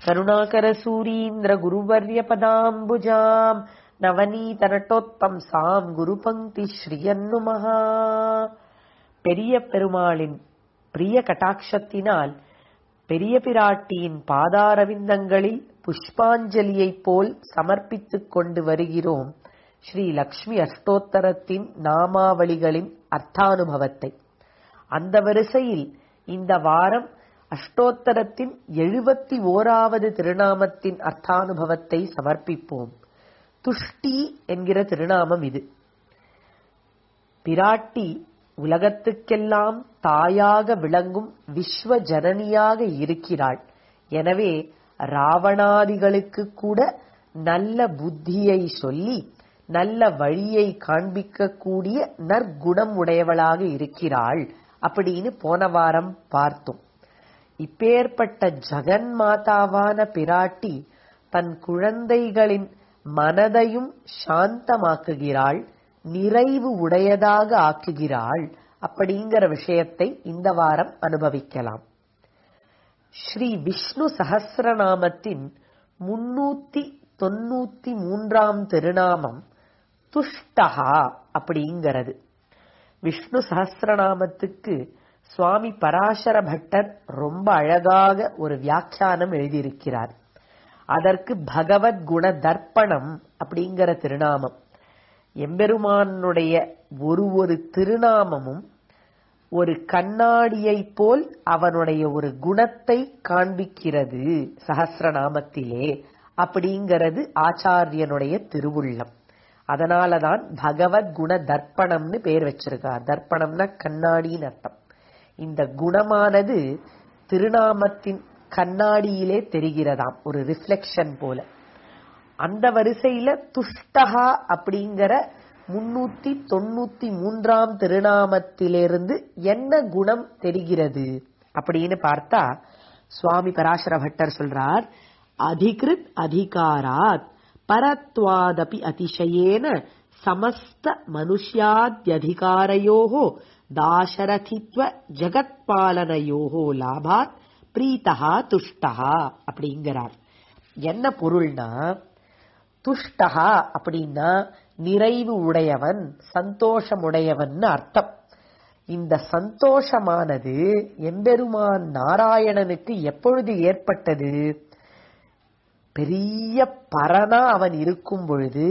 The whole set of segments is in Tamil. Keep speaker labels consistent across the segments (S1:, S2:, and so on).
S1: करुणाकरसूरीन्द्रगुरुवर्यपदाम्बुजाम् நவநீதனட்டோத்பம்சாம் குரு பங்கி ஸ்ரீயன்னுமஹா பெரிய பெருமாளின் பிரிய கட்டாட்சத்தினால் பெரிய பிராட்டியின் பாதாரவிந்தங்களில் புஷ்பாஞ்சலியைப் போல் சமர்ப்பித்துக் கொண்டு வருகிறோம் ஸ்ரீ லக்ஷ்மி அஷ்டோத்தரத்தின் நாமாவளிகளின் அர்த்தானுபவத்தை அந்த வரிசையில் இந்த வாரம் அஷ்டோத்தரத்தின் எழுபத்தி ஓராவது திருநாமத்தின் அர்த்தானுபவத்தை சமர்ப்பிப்போம் துஷ்டி என்கிற திருநாமம் இது பிராட்டி உலகத்துக்கெல்லாம் தாயாக விளங்கும் விஸ்வ ஜனனியாக இருக்கிறாள் எனவே ராவணாதிகளுக்கு கூட நல்ல புத்தியை சொல்லி நல்ல வழியை காண்பிக்கக்கூடிய நற்குணம் உடையவளாக இருக்கிறாள் அப்படின்னு போன வாரம் பார்த்தோம் இப்பேற்பட்ட ஜெகன் மாதாவான பிராட்டி தன் குழந்தைகளின் மனதையும் சாந்தமாக்குகிறாள் நிறைவு உடையதாக ஆக்குகிறாள் அப்படிங்கிற விஷயத்தை இந்த வாரம் அனுபவிக்கலாம் ஸ்ரீ விஷ்ணு சஹசிரநாமத்தின் முன்னூத்தி தொண்ணூத்தி மூன்றாம் திருநாமம் துஷ்டஹா அப்படிங்கிறது விஷ்ணு சஹசிரநாமத்துக்கு சுவாமி பராசர பட்டர் ரொம்ப அழகாக ஒரு வியாக்கியானம் எழுதியிருக்கிறார் அதற்கு பகவத் குண தர்ப்பணம் அப்படிங்கிற திருநாமம் எம்பெருமானுடைய ஒரு ஒரு திருநாமமும் ஒரு கண்ணாடியைப் போல் அவனுடைய ஒரு குணத்தை காண்பிக்கிறது சஹசிரநாமத்திலே அப்படிங்கிறது ஆச்சாரியனுடைய திருவுள்ளம் அதனாலதான் பகவத் குண தர்ப்பணம்னு பேர் வச்சிருக்கார் தர்ப்பணம்னா கண்ணாடின்னு அர்த்தம் இந்த குணமானது திருநாமத்தின் கண்ணாடியிலே தெரிகிறதாம் ஒரு ரிஃப்ளெக்ஷன் போல அந்த வரிசையில துஷ்டகா அப்படிங்கிற முன்னூத்தி தொண்ணூத்தி மூன்றாம் திருநாமத்திலிருந்து என்ன குணம் தெரிகிறது அப்படின்னு பார்த்தா சுவாமி பராசர பட்டர் சொல்றார் அதிகிருத் அதிகாராத் பரத்வாதபி அதிசயேன சமஸ்த மனுஷ்யாத்யதிகாரயோகோ தாசரதித்வ ஜகத்பாலனையோகோ லாபாத் பிரீத்தகா துஷ்டகா அப்படிங்கிறார் என்ன பொருள்னா துஷ்டகா அப்படின்னா நிறைவு உடையவன் சந்தோஷமுடையவன் அர்த்தம் இந்த சந்தோஷமானது எம்பெருமான் நாராயணனுக்கு எப்பொழுது ஏற்பட்டது பெரிய பரனா அவன் இருக்கும் பொழுது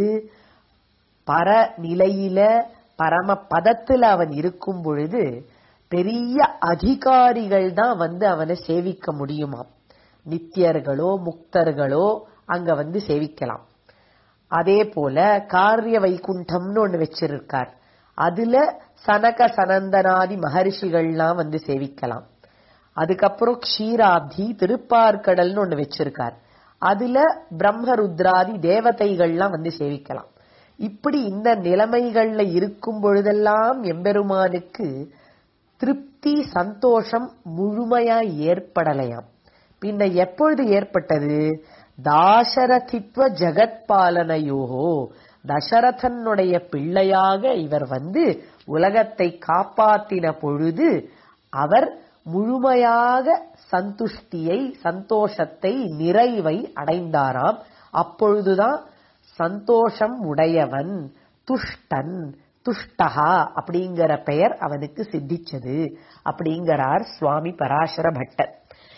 S1: பர நிலையில பரம பதத்துல அவன் இருக்கும் பொழுது பெரிய அதிகாரிகள் தான் வந்து அவனை சேவிக்க முடியுமாம் நித்தியர்களோ முக்தர்களோ அங்க வந்து சேவிக்கலாம் அதே போல காரிய வைகுண்டம்னு ஒண்ணு வச்சிருக்கார் அதுல சனக சனந்தனாதி மகர்ஷிகள்லாம் வந்து சேவிக்கலாம் அதுக்கப்புறம் க்ஷீராப்தி திருப்பார்கடல்னு ஒண்ணு வச்சிருக்கார் அதுல பிரம்மருத்ராதி தேவதைகள்லாம் வந்து சேவிக்கலாம் இப்படி இந்த நிலைமைகள்ல இருக்கும் பொழுதெல்லாம் எம்பெருமானுக்கு திருப்தி சந்தோஷம் முழுமையா ஏற்படலையாம் பின்ன எப்பொழுது ஏற்பட்டது தாசரதித்வ ஜெகத்பாலனையோகோ தசரதனுடைய பிள்ளையாக இவர் வந்து உலகத்தை காப்பாத்தின பொழுது அவர் முழுமையாக சந்துஷ்டியை சந்தோஷத்தை நிறைவை அடைந்தாராம் அப்பொழுதுதான் சந்தோஷம் உடையவன் துஷ்டன் துஷ்டகா அப்படிங்கிற பெயர் அவனுக்கு சித்திச்சது அப்படிங்கிறார் சுவாமி பராசர பட்டர்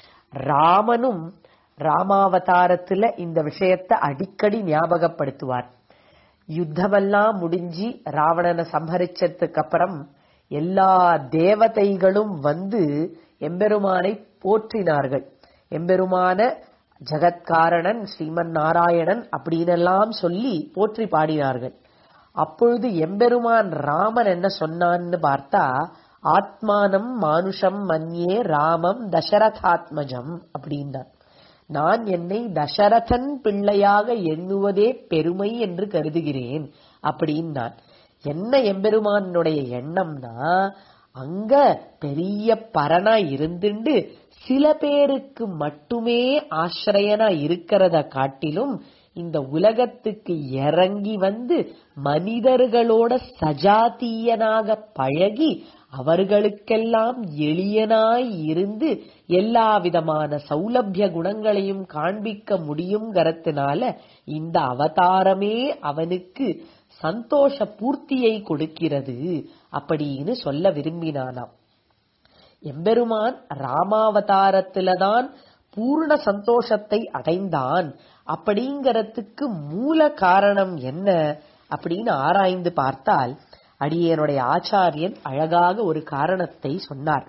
S1: ராமனும் ராமாவதாரத்துல இந்த விஷயத்தை அடிக்கடி ஞாபகப்படுத்துவார் யுத்தமெல்லாம் முடிஞ்சு ராவணனை சம்ஹரிச்சதுக்கு அப்புறம் எல்லா தேவதைகளும் வந்து எம்பெருமானை போற்றினார்கள் எம்பெருமான ஜகத்காரணன் ஸ்ரீமன் நாராயணன் அப்படின்னெல்லாம் சொல்லி போற்றி பாடினார்கள் அப்பொழுது எம்பெருமான் ராமன் என்ன சொன்னான்னு பார்த்தா ஆத்மானம் மானுஷம் மன்யே ராமம் தசரதாத்மஜம் அப்படின்னார் நான் என்னை தசரதன் பிள்ளையாக எண்ணுவதே பெருமை என்று கருதுகிறேன் அப்படின்னான் என்ன எம்பெருமானுடைய எண்ணம்னா அங்க பெரிய பரனா இருந்துண்டு சில பேருக்கு மட்டுமே ஆசிரியனா இருக்கிறத காட்டிலும் இந்த உலகத்துக்கு இறங்கி வந்து மனிதர்களோட சஜாத்தியனாக பழகி அவர்களுக்கெல்லாம் எளியனாய் இருந்து எல்லா விதமான சௌலபிய குணங்களையும் காண்பிக்க முடியுங்கிறதுனால இந்த அவதாரமே அவனுக்கு சந்தோஷ பூர்த்தியை கொடுக்கிறது அப்படின்னு சொல்ல விரும்பினானாம் எம்பெருமான் ராமாவதாரத்தில்தான் பூர்ண சந்தோஷத்தை அடைந்தான் அப்படிங்கறதுக்கு மூல காரணம் என்ன அப்படின்னு ஆராய்ந்து பார்த்தால் அடியனுடைய ஆச்சாரியன் அழகாக ஒரு காரணத்தை சொன்னார்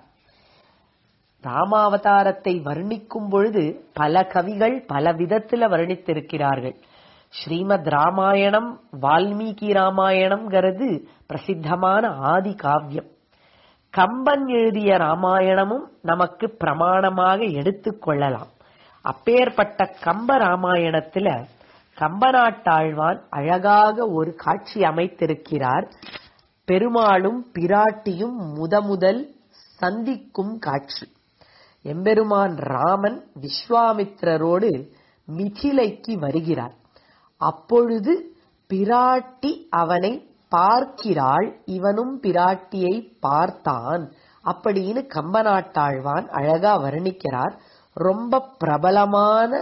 S1: ராமாவதாரத்தை வர்ணிக்கும் பொழுது பல கவிகள் பல விதத்துல வர்ணித்திருக்கிறார்கள் ஸ்ரீமத் ராமாயணம் வால்மீகி ராமாயணம்ங்கிறது பிரசித்தமான ஆதி காவியம் கம்பன் எழுதிய ராமாயணமும் நமக்கு பிரமாணமாக எடுத்துக் கொள்ளலாம் அப்பேற்பட்ட கம்ப ராமாயணத்துல கம்பநாட்டாழ்வான் அழகாக ஒரு காட்சி அமைத்திருக்கிறார் பெருமாளும் பிராட்டியும் முதமுதல் சந்திக்கும் காட்சி எம்பெருமான் ராமன் விஸ்வாமித்திரரோடு மிதிலைக்கு வருகிறார் அப்பொழுது பிராட்டி அவனை பார்க்கிறாள் இவனும் பிராட்டியை பார்த்தான் அப்படின்னு கம்பநாட்டாழ்வான் அழகா வர்ணிக்கிறார் ரொம்ப பிரபலமான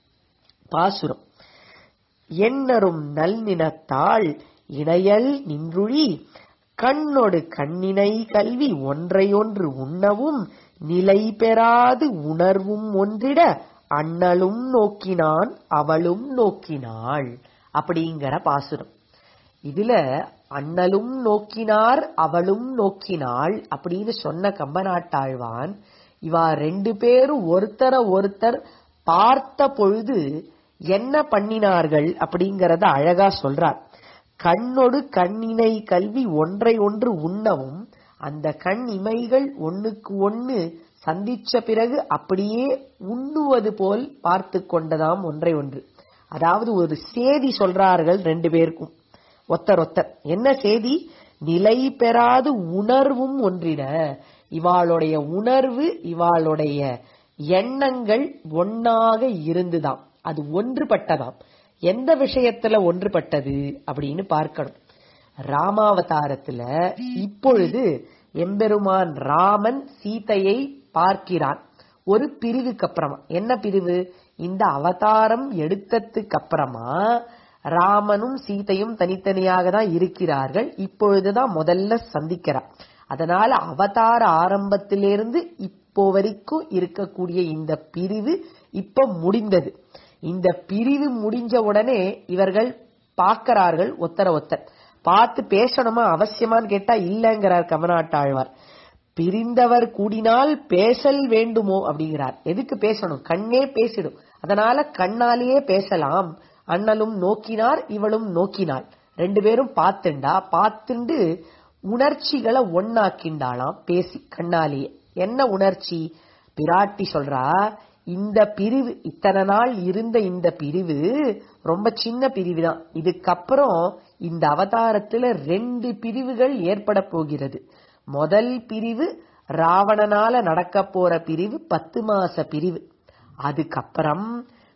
S1: பாசுரம் எண்ணரும் நல்நினத்தாள் இணையல் நின்றுழி கண்ணொடு கண்ணினை கல்வி ஒன்றையொன்று உண்ணவும் நிலை பெறாது உணர்வும் ஒன்றிட அண்ணலும் நோக்கினான் அவளும் நோக்கினாள் அப்படிங்கிற பாசுரம் இதுல அண்ணலும் நோக்கினார் அவளும் நோக்கினாள் அப்படின்னு சொன்ன கம்பநாட்டாழ்வான் இவா ரெண்டு பேரும் ஒருத்தர ஒருத்தர் பார்த்த பொழுது என்ன பண்ணினார்கள் அப்படிங்கறத அழகா சொல்றார் கண்ணொடு கண்ணினை கல்வி ஒன்றை ஒன்று உண்ணவும் அந்த கண் இமைகள் ஒண்ணுக்கு ஒண்ணு சந்திச்ச பிறகு அப்படியே உண்ணுவது போல் பார்த்து கொண்டதாம் ஒன்றை ஒன்று அதாவது ஒரு சேதி சொல்றார்கள் ரெண்டு பேருக்கும் ஒத்தர் ஒத்தர் என்ன செய்தி நிலை பெறாது உணர்வும் ஒன்றிட இவாளுடைய உணர்வு இவாளுடைய எண்ணங்கள் ஒன்னாக இருந்துதாம் அது ஒன்றுபட்டதாம் எந்த விஷயத்துல ஒன்றுபட்டது அப்படின்னு பார்க்கணும் ராமாவதாரத்துல இப்பொழுது எம்பெருமான் ராமன் சீதையை பார்க்கிறான் ஒரு பிரிவுக்கு அப்புறமா என்ன பிரிவு இந்த அவதாரம் எடுத்ததுக்கு அப்புறமா ராமனும் சீதையும் தனித்தனியாக தான் இருக்கிறார்கள் இப்பொழுதுதான் முதல்ல சந்திக்கிறார் அதனால அவதார ஆரம்பத்திலிருந்து இப்போ வரைக்கும் இருக்கக்கூடிய இந்த பிரிவு இப்ப முடிந்தது இந்த பிரிவு முடிஞ்ச உடனே இவர்கள் பார்க்கிறார்கள் ஒத்தர ஒத்தர் பார்த்து பேசணுமா அவசியமான்னு கேட்டா இல்லங்கிறார் கமநாட்டாழ்வார் பிரிந்தவர் கூடினால் பேசல் வேண்டுமோ அப்படிங்கிறார் எதுக்கு பேசணும் கண்ணே பேசிடும் அதனால கண்ணாலேயே பேசலாம் அண்ணலும் நோக்கினார் இவளும் நோக்கினாள் ரெண்டு பேரும் பார்த்துண்டா பார்த்துண்டு உணர்ச்சிகளை ஒன்னாக்கிண்டாளாம் பேசி கண்ணாலேயே என்ன உணர்ச்சி பிராட்டி சொல்றா இந்த பிரிவு இத்தனை நாள் இருந்த இந்த பிரிவு ரொம்ப சின்ன பிரிவு தான் இதுக்கப்புறம் இந்த அவதாரத்துல ரெண்டு பிரிவுகள் ஏற்பட போகிறது முதல் பிரிவு ராவணனால நடக்க போற பிரிவு பத்து மாச பிரிவு அதுக்கப்புறம்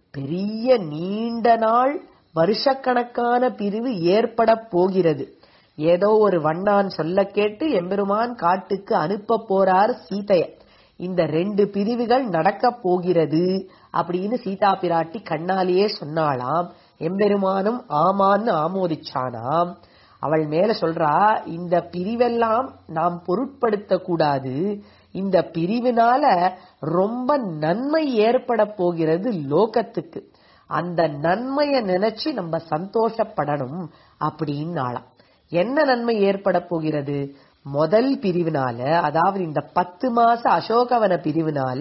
S1: பெரிய நீண்ட நாள் வருஷக்கணக்கான பிரிவு ஏற்பட போகிறது ஏதோ ஒரு வண்ணான் சொல்ல கேட்டு எம்பெருமான் காட்டுக்கு அனுப்ப போறார் சீதைய இந்த ரெண்டு பிரிவுகள் நடக்க போகிறது அப்படின்னு சீதா பிராட்டி கண்ணாலேயே சொன்னாளாம் எம்பெருமானும் ஆமான்னு ஆமோதிச்சானாம் அவள் மேல சொல்றா இந்த பிரிவெல்லாம் நாம் பொருட்படுத்த கூடாது இந்த பிரிவினால ரொம்ப நன்மை ஏற்பட போகிறது லோகத்துக்கு அந்த நன்மைய நினைச்சு நம்ம சந்தோஷப்படணும் அப்படின்னாலாம் என்ன நன்மை ஏற்பட போகிறது முதல் பிரிவினால அதாவது இந்த பத்து மாச அசோகவன பிரிவினால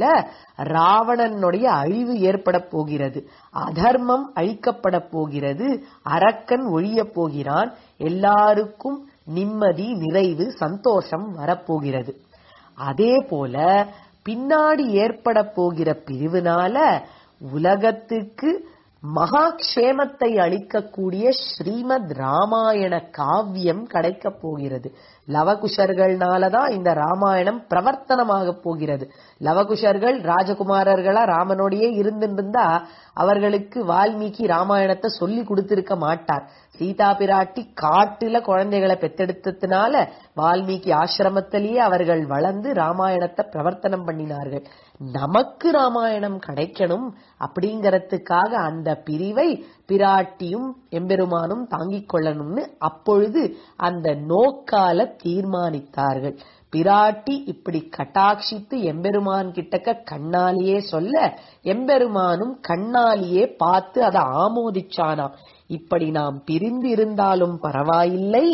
S1: ராவணனுடைய அழிவு ஏற்பட போகிறது அதர்மம் அழிக்கப்பட போகிறது அரக்கன் ஒழிய போகிறான் எல்லாருக்கும் நிம்மதி நிறைவு சந்தோஷம் வரப்போகிறது அதே போல பின்னாடி ஏற்பட போகிற பிரிவினால உலகத்துக்கு மகாக்ஷேமத்தை அளிக்கக்கூடிய ஸ்ரீமத் ராமாயண காவியம் கிடைக்கப் போகிறது லவகுஷர்கள்னாலதான் இந்த ராமாயணம் பிரவர்த்தனமாக போகிறது லவகுஷர்கள் ராஜகுமாரர்களா ராமனோடையே இருந்திருந்தா அவர்களுக்கு வால்மீகி ராமாயணத்தை சொல்லி கொடுத்திருக்க மாட்டார் சீதா பிராட்டி காட்டுல குழந்தைகளை பெத்தெடுத்ததுனால வால்மீகி ஆசிரமத்திலேயே அவர்கள் வளர்ந்து ராமாயணத்தை பிரவர்த்தனம் பண்ணினார்கள் நமக்கு ராமாயணம் கிடைக்கணும் அப்படிங்கறதுக்காக அந்த பிரிவை பிராட்டியும் எம்பெருமானும் தாங்கிக் கொள்ளணும்னு அப்பொழுது அந்த நோக்கால தீர்மானித்தார்கள் பிராட்டி இப்படி கட்டாட்சித்து எம்பெருமான் கிட்டக்க கண்ணாலேயே சொல்ல எம்பெருமானும் கண்ணாலேயே பார்த்து அதை ஆமோதிச்சானாம் இப்படி நாம் பிரிந்து இருந்தாலும் பரவாயில்லை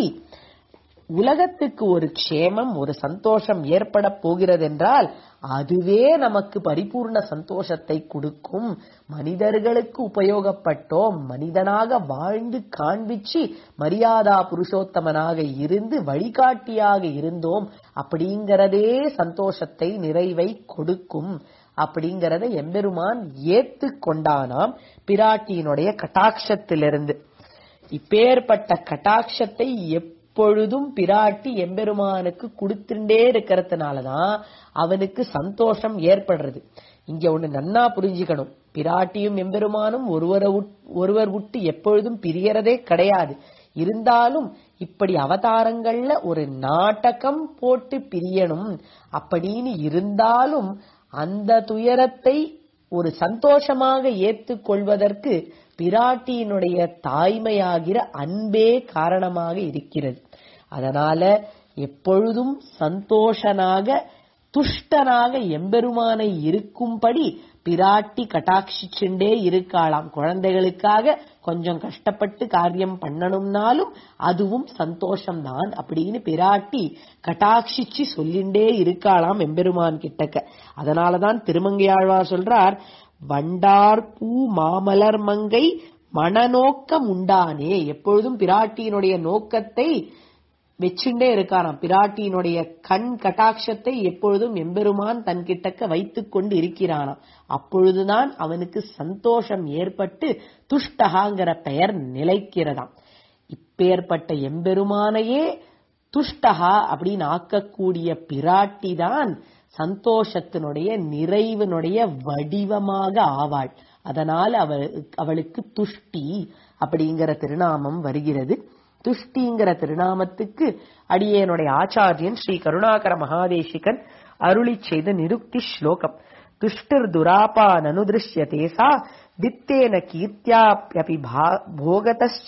S1: உலகத்துக்கு ஒரு க்ஷேமம் ஒரு சந்தோஷம் ஏற்பட போகிறது என்றால் அதுவே நமக்கு பரிபூர்ண சந்தோஷத்தை கொடுக்கும் மனிதர்களுக்கு உபயோகப்பட்டோம் மனிதனாக வாழ்ந்து காண்பிச்சு மரியாதா புருஷோத்தமனாக இருந்து வழிகாட்டியாக இருந்தோம் அப்படிங்கறதே சந்தோஷத்தை நிறைவை கொடுக்கும் அப்படிங்கறத எம்பெருமான் ஏத்து கொண்டானாம் பிராட்டியினுடைய கட்டாட்சத்திலிருந்து இப்பேற்பட்ட கட்டாட்சத்தை எப்பொழுதும் பிராட்டி எம்பெருமானுக்கு கொடுத்துட்டே இருக்கிறதுனாலதான் அவனுக்கு சந்தோஷம் ஏற்படுறது இங்க ஒண்ணு நன்னா புரிஞ்சுக்கணும் பிராட்டியும் எம்பெருமானும் ஒருவரை ஒருவர் விட்டு எப்பொழுதும் பிரியறதே கிடையாது இருந்தாலும் இப்படி அவதாரங்கள்ல ஒரு நாடகம் போட்டு பிரியணும் அப்படின்னு இருந்தாலும் அந்த துயரத்தை ஒரு சந்தோஷமாக ஏற்றுக்கொள்வதற்கு பிராட்டியினுடைய தாய்மையாகிற அன்பே காரணமாக இருக்கிறது அதனால எப்பொழுதும் சந்தோஷனாக துஷ்டனாக எம்பெருமானை இருக்கும்படி பிராட்டி கட்டாட்சிச்சுண்டே இருக்காளாம் குழந்தைகளுக்காக கொஞ்சம் கஷ்டப்பட்டு காரியம் பண்ணணும்னாலும் அதுவும் சந்தோஷம்தான் அப்படின்னு பிராட்டி கட்டாட்சிச்சு சொல்லிண்டே இருக்காளாம் எம்பெருமான் கிட்டக்க அதனாலதான் திருமங்கையாழ்வார் சொல்றார் வண்டார் பூ மாமலர் மங்கை மனநோக்கம் உண்டானே எப்பொழுதும் பிராட்டியினுடைய நோக்கத்தை வச்சுட்டே இருக்காராம் பிராட்டியினுடைய கண் கட்டாட்சத்தை எப்பொழுதும் எம்பெருமான் தன் கிட்டக்க வைத்துக் கொண்டு இருக்கிறானாம் அப்பொழுதுதான் அவனுக்கு சந்தோஷம் ஏற்பட்டு துஷ்டகாங்கிற பெயர் நிலைக்கிறதாம் இப்பேற்பட்ட எம்பெருமானையே துஷ்டகா அப்படின்னு ஆக்கக்கூடிய பிராட்டி தான் சந்தோஷத்தினுடைய நிறைவினுடைய வடிவமாக ஆவாள் அதனால் அவள் அவளுக்கு துஷ்டி அப்படிங்கிற திருநாமம் வருகிறது துஷ்டிங்கிற திருநாமத்துக்கு அடியேனுடைய ஆச்சாரியன் ஸ்ரீ கருணாகர மகாதேசிகன் அருளி செய்த நிருக்தி ஸ்லோகம் துஷ்டிர் துராபா நனுதிருஷ்யதே சா தித்தேன கீர்த்தியாப்யபி போகதச்ச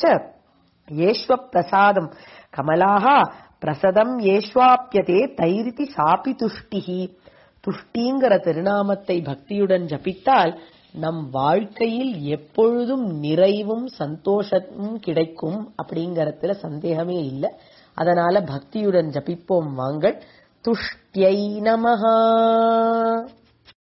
S1: ஏஸ்வ பிரசாதம் கமலாக பிரசதம் ஏஸ்வாப்பியதே தைரிதி சாப்பி துஷ்டிஹி துஷ்டிங்கிற திருநாமத்தை பக்தியுடன் ஜபித்தால் நம் வாழ்க்கையில் எப்பொழுதும் நிறைவும் சந்தோஷமும் கிடைக்கும் அப்படிங்கறதுல சந்தேகமே இல்லை அதனால பக்தியுடன் ஜபிப்போம் வாங்கள் துஷ்டியை நமஹா